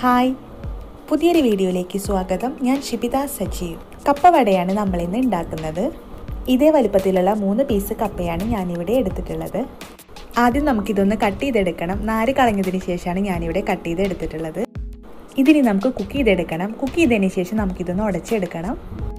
hi പുതിയൊരു വീഡിയോയിലേക്ക് സ്വാഗതം ഞാൻ ഷിബിത സജീവ് കപ്പവടയാണ് നമ്മളിന്ന് ഉണ്ടാക്കുന്നത് ഇതേ വലുപ്പത്തിലുള്ള മൂന്ന് പീസ് കപ്പയാണ് ഞാനിവിടെ എടുത്തിട്ടുള്ളത് ആദ്യം നമുക്കിതൊന്ന് കട്ട് ചെയ്തെടുക്കണം നാര് കളഞ്ഞതിന് ശേഷമാണ് ഞാനിവിടെ കട്ട് ചെയ്ത് എടുത്തിട്ടുള്ളത് ഇതിനി നമുക്ക് കുക്ക് ചെയ്തെടുക്കണം കുക്ക് ചെയ്തതിന് ശേഷം നമുക്കിതൊന്ന് ഉടച്ചെടുക്കണം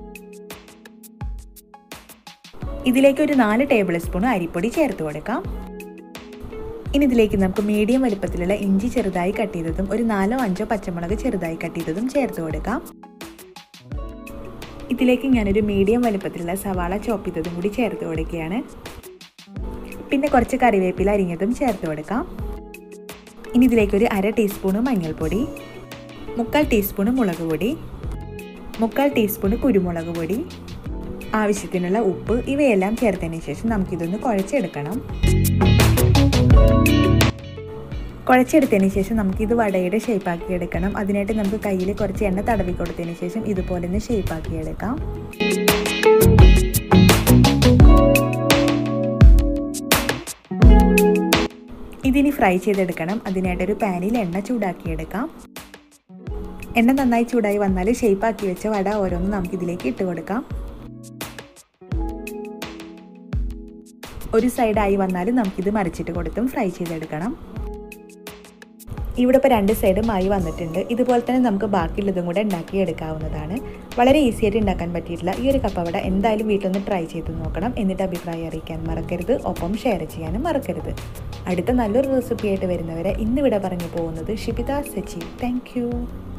ഇതിലേക്ക് ഒരു നാല് ടേബിൾ സ്പൂൺ അരിപ്പൊടി ചേർത്ത് കൊടുക്കാം ഇനി ഇതിലേക്ക് നമുക്ക് മീഡിയം വലുപ്പത്തിലുള്ള ഇഞ്ചി ചെറുതായി കട്ട് ചെയ്തതും ഒരു നാലോ അഞ്ചോ പച്ചമുളക് ചെറുതായി കട്ട് ചെയ്തതും ചേർത്ത് കൊടുക്കാം ഇതിലേക്ക് ഞാനൊരു മീഡിയം വലുപ്പത്തിലുള്ള സവാള ചോപ്പ് ചെയ്തതും കൂടി ചേർത്ത് കൊടുക്കുകയാണ് പിന്നെ കുറച്ച് കറിവേപ്പില അരിഞ്ഞതും ചേർത്ത് കൊടുക്കാം ഇനി ഇതിലേക്ക് ഒരു അര ടീസ്പൂണ് മഞ്ഞൾപ്പൊടി മുക്കാൽ ടീസ്പൂണ് മുളക് പൊടി മുക്കാൽ ടീസ്പൂണ് കുരുമുളക് പൊടി ആവശ്യത്തിനുള്ള ഉപ്പ് ഇവയെല്ലാം ചേർത്തതിന് ശേഷം നമുക്കിതൊന്ന് കുഴച്ചെടുക്കണം കുഴച്ചെടുത്തതിന് ശേഷം നമുക്കിത് വടയുടെ ഷേപ്പാക്കി എടുക്കണം അതിനായിട്ട് നമുക്ക് കയ്യിൽ കുറച്ച് എണ്ണ തടവി കൊടുത്തതിന് ശേഷം ഇതുപോലെ ഒന്ന് ഷേപ്പാക്കി എടുക്കാം ഇതിനി ഫ്രൈ ചെയ്തെടുക്കണം അതിനായിട്ടൊരു പാനിൽ എണ്ണ ചൂടാക്കിയെടുക്കാം എണ്ണ നന്നായി ചൂടായി വന്നാൽ ഷേപ്പാക്കി വെച്ച വട ഓരോന്ന് നമുക്ക് ഇതിലേക്ക് ഇട്ട് കൊടുക്കാം ഒരു സൈഡായി വന്നാൽ നമുക്കിത് മറിച്ചിട്ട് കൊടുത്തും ഫ്രൈ ചെയ്തെടുക്കണം ഇവിടെ ഇപ്പോൾ രണ്ട് സൈഡും ആയി വന്നിട്ടുണ്ട് ഇതുപോലെ തന്നെ നമുക്ക് ബാക്കിയുള്ളതും കൂടെ ഉണ്ടാക്കി എടുക്കാവുന്നതാണ് വളരെ ഈസി ആയിട്ട് ഉണ്ടാക്കാൻ പറ്റിയിട്ടുള്ള ഈ ഒരു കപ്പവട എന്തായാലും വീട്ടിലൊന്ന് ട്രൈ ചെയ്ത് നോക്കണം എന്നിട്ട് അഭിപ്രായം അറിയിക്കാൻ മറക്കരുത് ഒപ്പം ഷെയർ ചെയ്യാനും മറക്കരുത് അടുത്ത നല്ലൊരു റെസിപ്പി ആയിട്ട് വരുന്നവരെ ഇന്നിവിടെ പറഞ്ഞു പോകുന്നത് ഷിബിത സച്ചി താങ്ക്